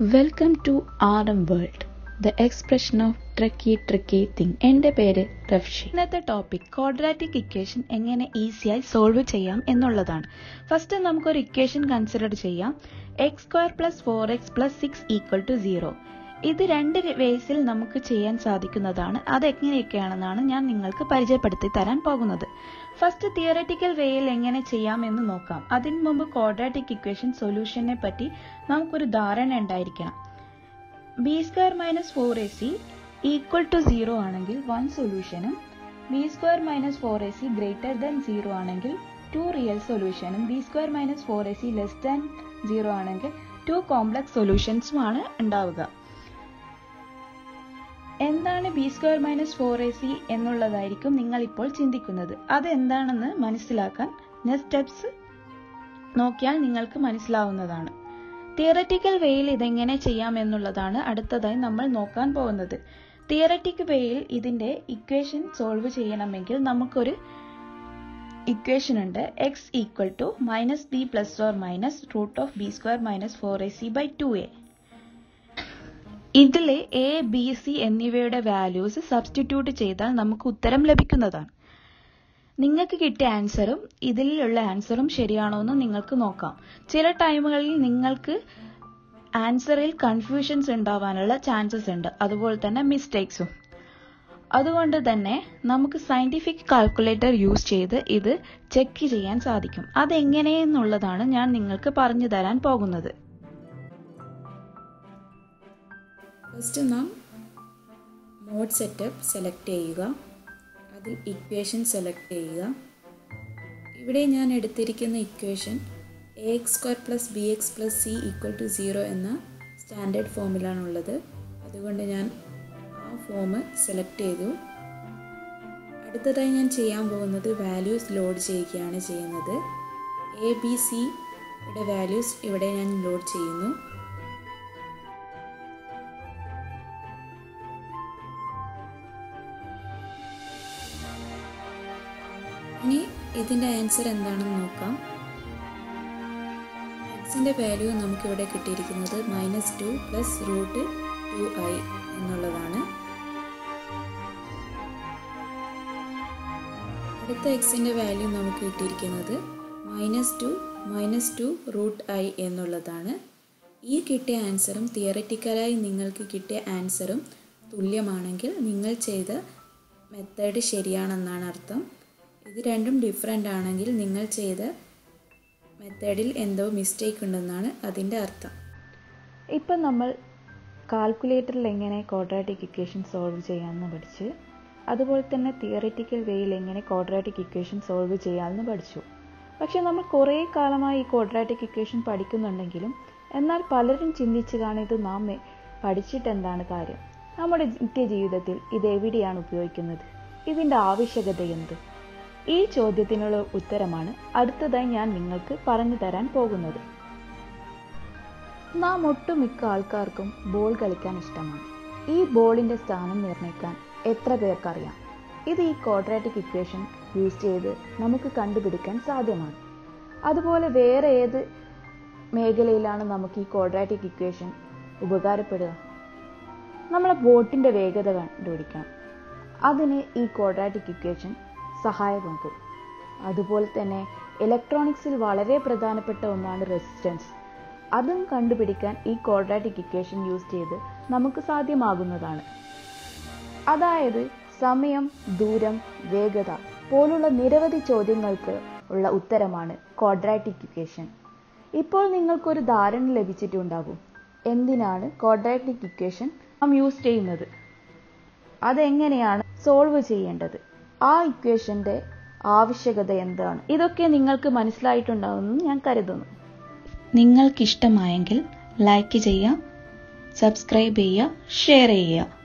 welcome to R M world the expression of tricky tricky thing എൻ്റെ പേര് റഫ്ഷി ഇന്നത്തെ topic quadratic equation എങ്ങനെ ഈസിയായി സോൾവ് ചെയ്യാം എന്നുള്ളതാണ് ഫസ്റ്റ് നമുക്കൊരു ഇക്വേഷൻ കൺസിഡർ ചെയ്യാം x square plus four x plus six equal to zero ഇത് രണ്ട് വേസിൽ നമുക്ക് ചെയ്യാൻ സാധിക്കുന്നതാണ് അത് എങ്ങനെയൊക്കെയാണെന്നാണ് ഞാൻ നിങ്ങൾക്ക് പരിചയപ്പെടുത്തി തരാൻ പോകുന്നത് ഫസ്റ്റ് തിയററ്റിക്കൽ വേയിൽ എങ്ങനെ ചെയ്യാം എന്ന് നോക്കാം അതിനു മുമ്പ് ക്വാഡ്രാറ്റിക് ഇക്വേഷൻ സൊല്യൂഷനെ പറ്റി നമുക്കൊരു ധാരണ ഉണ്ടായിരിക്കണം b square minus four a c equal to zero ആണെങ്കിൽ വൺ സൊല്യൂഷനും b square minus four a c greater than zero ആണെങ്കിൽ ടു റിയൽ സൊല്യൂഷനും b square minus four a c less than zero ആണെങ്കിൽ two complex സൊല്യൂഷൻസുമാണ് ഉണ്ടാവുക എന്താണ് b square minus four a c എന്നുള്ളതായിരിക്കും നിങ്ങൾ ഇപ്പോൾ ചിന്തിക്കുന്നത് അതെന്താണെന്ന് മനസ്സിലാക്കാൻ നെക്സ്റ്റ് സ്റ്റെപ്സ് നോക്കിയാൽ നിങ്ങൾക്ക് മനസ്സിലാവുന്നതാണ് തിയററ്റിക്കൽ വേയിൽ ഇതെങ്ങനെ ചെയ്യാം എന്നുള്ളതാണ് അടുത്തതായി നമ്മൾ നോക്കാൻ പോകുന്നത് തിയററ്റിക് വേയിൽ ഇതിന്റെ ഇക്വേഷൻ സോൾവ് ചെയ്യണമെങ്കിൽ നമുക്കൊരു ഇക്വേഷൻ ഉണ്ട് x equal to minus b plus or minus root of b square minus four a c by two a ഇതിലെ എ ബി സി എന്നിവയുടെ വാല്യൂസ് സബ്സ്റ്റിറ്റ്യൂട്ട് ചെയ്താൽ നമുക്ക് ഉത്തരം ലഭിക്കുന്നതാണ് നിങ്ങൾക്ക് കിട്ടിയ ആൻസറും ഇതിലുള്ള ആൻസറും ശരിയാണോ എന്ന് നിങ്ങൾക്ക് നോക്കാം ചില ടൈമുകളിൽ നിങ്ങൾക്ക് ആൻസറിൽ കൺഫ്യൂഷൻസ് ഉണ്ടാവാനുള്ള ചാൻസസ് ഉണ്ട് അതുപോലെ തന്നെ മിസ്റ്റേക്സും അതുകൊണ്ട് തന്നെ നമുക്ക് സയന്റിഫിക് കാൽക്കുലേറ്റർ യൂസ് ചെയ്ത് ഇത് ചെക്ക് ചെയ്യാൻ സാധിക്കും അതെങ്ങനെയെന്നുള്ളതാണ് ഞാൻ നിങ്ങൾക്ക് പറഞ്ഞു തരാൻ പോകുന്നത് ഫസ്റ്റ് നാം മോഡ് സെറ്റപ്പ് സെലക്ട് ചെയ്യുക അതിൽ ഇക്വേഷൻ സെലക്ട് ചെയ്യുക ഇവിടെ ഞാൻ എടുത്തിരിക്കുന്ന equation a x square plus b x plus c equal to zero എന്ന സ്റ്റാൻഡേർഡ് ഫോമിലാണുള്ളത് അതുകൊണ്ട് ഞാൻ ആ ഫോം സെലക്ട് ചെയ്തു അടുത്തതായി ഞാൻ ചെയ്യാൻ പോകുന്നത് വാല്യൂസ് ലോഡ് ചെയ്യുകയാണ് ചെയ്യുന്നത് എ ബി സിയുടെ വാല്യൂസ് ഇവിടെ ഞാൻ ലോഡ് ചെയ്യുന്നു ഇനി ഇതിൻ്റെ ആൻസർ എന്താണെന്ന് നോക്കാം എക്സിൻ്റെ വാല്യൂ നമുക്കിവിടെ കിട്ടിയിരിക്കുന്നത് minus two plus root two i എന്നുള്ളതാണ് അടുത്ത എക്സിൻ്റെ വാല്യൂ നമുക്ക് കിട്ടിയിരിക്കുന്നത് minus two minus two root i എന്നുള്ളതാണ് ഈ കിട്ടിയ ആൻസറും തിയററ്റിക്കലായി നിങ്ങൾക്ക് കിട്ടിയ ആൻസറും തുല്യമാണെങ്കിൽ നിങ്ങൾ ചെയ്ത മെത്തേഡ് ശരിയാണെന്നാണ് അർത്ഥം ഇത് രണ്ടും ഡിഫറെൻ്റ് ആണെങ്കിൽ നിങ്ങൾ ചെയ്ത മെത്തേഡിൽ എന്തോ മിസ്റ്റേക്ക് ഉണ്ടെന്നാണ് അതിൻ്റെ അർത്ഥം ഇപ്പം നമ്മൾ കാൽക്കുലേറ്ററിൽ എങ്ങനെ ക്വാഡ്രാറ്റിക് ഇക്വേഷൻ സോൾവ് ചെയ്യാമെന്ന് പഠിച്ച് അതുപോലെ തന്നെ തിയററ്റിക്കൽ വേയിൽ എങ്ങനെ ക്വാഡ്രാറ്റിക് ഇക്വേഷൻ സോൾവ് ചെയ്യാമെന്ന് പഠിച്ചു പക്ഷെ നമ്മൾ കുറേ കാലമായി ഈ ക്വാഡ്രാറ്റിക് ഇക്വേഷൻ പഠിക്കുന്നുണ്ടെങ്കിലും എന്നാൽ പലരും ചിന്തിച്ചു കാണിത് നാം പഠിച്ചിട്ട് എന്താണ് കാര്യം നമ്മുടെ നിത്യജീവിതത്തിൽ ഇത് എവിടെയാണ് ഉപയോഗിക്കുന്നത് ഇതിൻ്റെ ആവശ്യകത എന്ത് ഈ ചോദ്യത്തിനുള്ള ഉത്തരമാണ് അടുത്തതായി ഞാൻ നിങ്ങൾക്ക് പറഞ്ഞു തരാൻ പോകുന്നത് നാം ഒട്ടുമിക്ക ആൾക്കാർക്കും ബോൾ കളിക്കാൻ ഇഷ്ടമാണ് ഈ ബോളിന്റെ സ്ഥാനം നിർണ്ണയിക്കാൻ എത്ര പേർക്കറിയാം ഇത് ഈ ക്വാഡ്രാറ്റിക് ഇക്വേഷൻ യൂസ് ചെയ്ത് നമുക്ക് കണ്ടുപിടിക്കാൻ സാധ്യമാണ് അതുപോലെ വേറെ ഏത് മേഖലയിലാണ് നമുക്ക് ഈ ക്വാഡ്രാറ്റിക് ഇക്വേഷൻ ഉപകാരപ്പെടുക നമ്മളെ ബോട്ടിന്റെ വേഗത കണ്ടുപിടിക്കണം അതിന് ഈ ക്വാഡ്രാറ്റിക് ഇക്വേഷൻ സഹായമാകും അതുപോലെ തന്നെ ഇലക്ട്രോണിക്സിൽ വളരെ പ്രധാനപ്പെട്ട ഒന്നാണ് റെസിസ്റ്റൻസ് അതും കണ്ടുപിടിക്കാൻ ഈ ക്വാഡ്രാറ്റിക് ഇക്വേഷൻ യൂസ് ചെയ്ത് നമുക്ക് സാധ്യമാകുന്നതാണ് അതായത് സമയം ദൂരം വേഗത പോലുള്ള നിരവധി ചോദ്യങ്ങൾക്ക് ഉള്ള ഉത്തരമാണ് ക്വാഡ്രാറ്റിക് ഇക്വേഷൻ ഇപ്പോൾ നിങ്ങൾക്കൊരു ധാരണ ലഭിച്ചിട്ടുണ്ടാകും എന്തിനാണ് ക്വാഡ്രാറ്റിക് ഇക്വേഷൻ നാം യൂസ് ചെയ്യുന്നത് അതെങ്ങനെയാണ് സോൾവ് ചെയ്യേണ്ടത് ആ ഇക്വേഷന്റെ ആവശ്യകത എന്താണ് ഇതൊക്കെ നിങ്ങൾക്ക് മനസ്സിലായിട്ടുണ്ടാവുമെന്ന് ഞാൻ കരുതുന്നു നിങ്ങൾക്കിഷ്ടമായെങ്കിൽ ലൈക്ക് ചെയ്യുക സബ്സ്ക്രൈബ് ചെയ്യുക ഷെയർ ചെയ്യുക